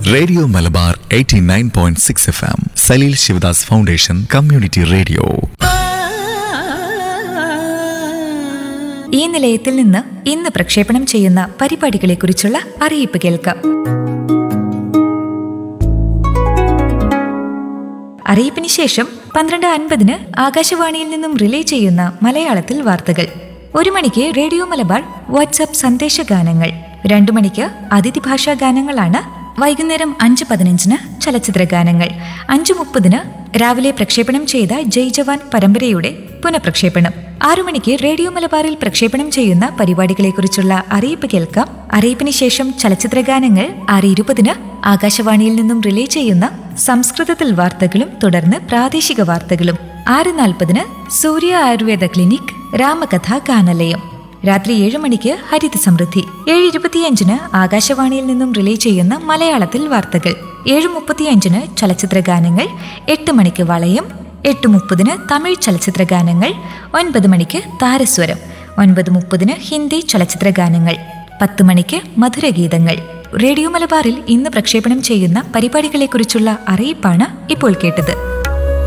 radio Malabar 89.6 point six F M Saleel Sivadas foundation community radio ഈ നിലയത്തിൽ നിന്ന് ഇന്ന് പ്രക്ഷേപണം ചെയ്യുന്ന പരിപാടികളെക്കുറിച്ചുള്ള അറിയിപ്പ് കേൾക്കാം അറിയിപ്പിന് ശേഷം പന്ത്രണ്ട് അൻപതിന് ആകാശവാണിയിൽ നിന്നും റിലേ ചെയ്യുന്ന മലയാളത്തിൽ വാർത്തകൾ ഒരു മണിക്ക് റേഡിയോ മലബാർ വാട്സ്ആപ്പ് സന്ദേശഗാനങ്ങൾ രണ്ടു മണിക്ക് അതിഥി ഭാഷാ ഗാനങ്ങളാണ് വൈകുന്നേരം അഞ്ച് പതിനഞ്ചിന് ചലച്ചിത്ര ഗാനങ്ങൾ അഞ്ചു മുപ്പതിന് രാവിലെ പ്രക്ഷേപണം ചെയ്ത ജയ് ജവാൻ പരമ്പരയുടെ പുനഃപ്രക്ഷേപണം ആറു മണിക്ക് റേഡിയോ മലബാറിൽ പ്രക്ഷേപണം ചെയ്യുന്ന പരിപാടികളെക്കുറിച്ചുള്ള അറിയിപ്പ് കേൾക്കാം അറിയിപ്പിന് ശേഷം ചലച്ചിത്ര ഗാനങ്ങൾ ആറ് ഇരുപതിന് ആകാശവാണിയിൽ നിന്നും റിലേ ചെയ്യുന്ന സംസ്കൃതത്തിൽ വാർത്തകളും തുടർന്ന് പ്രാദേശിക വാർത്തകളും ആറ് നാൽപ്പതിന് സൂര്യ ആയുർവേദ ക്ലിനിക് രാമകഥ ഗാനലയം രാത്രി ഏഴ് മണിക്ക് ഹരിത സമൃദ്ധി ഏഴ് ഇരുപത്തിയഞ്ചിന് ആകാശവാണിയിൽ നിന്നും റിലേ ചെയ്യുന്ന മലയാളത്തിൽ വാർത്തകൾ ഏഴ് മുപ്പത്തിയഞ്ചിന് ചലച്ചിത്ര ഗാനങ്ങൾ എട്ട് മണിക്ക് വളയം എട്ട് മുപ്പതിന് തമിഴ് ചലച്ചിത്ര ഗാനങ്ങൾ ഒൻപത് മണിക്ക് താരസ്വരം ഒൻപത് മുപ്പതിന് ഹിന്ദി ചലച്ചിത്ര ഗാനങ്ങൾ പത്ത് മണിക്ക് മധുരഗീതങ്ങൾ റേഡിയോ മലബാറിൽ ഇന്ന് പ്രക്ഷേപണം ചെയ്യുന്ന പരിപാടികളെക്കുറിച്ചുള്ള അറിയിപ്പാണ് ഇപ്പോൾ കേട്ടത്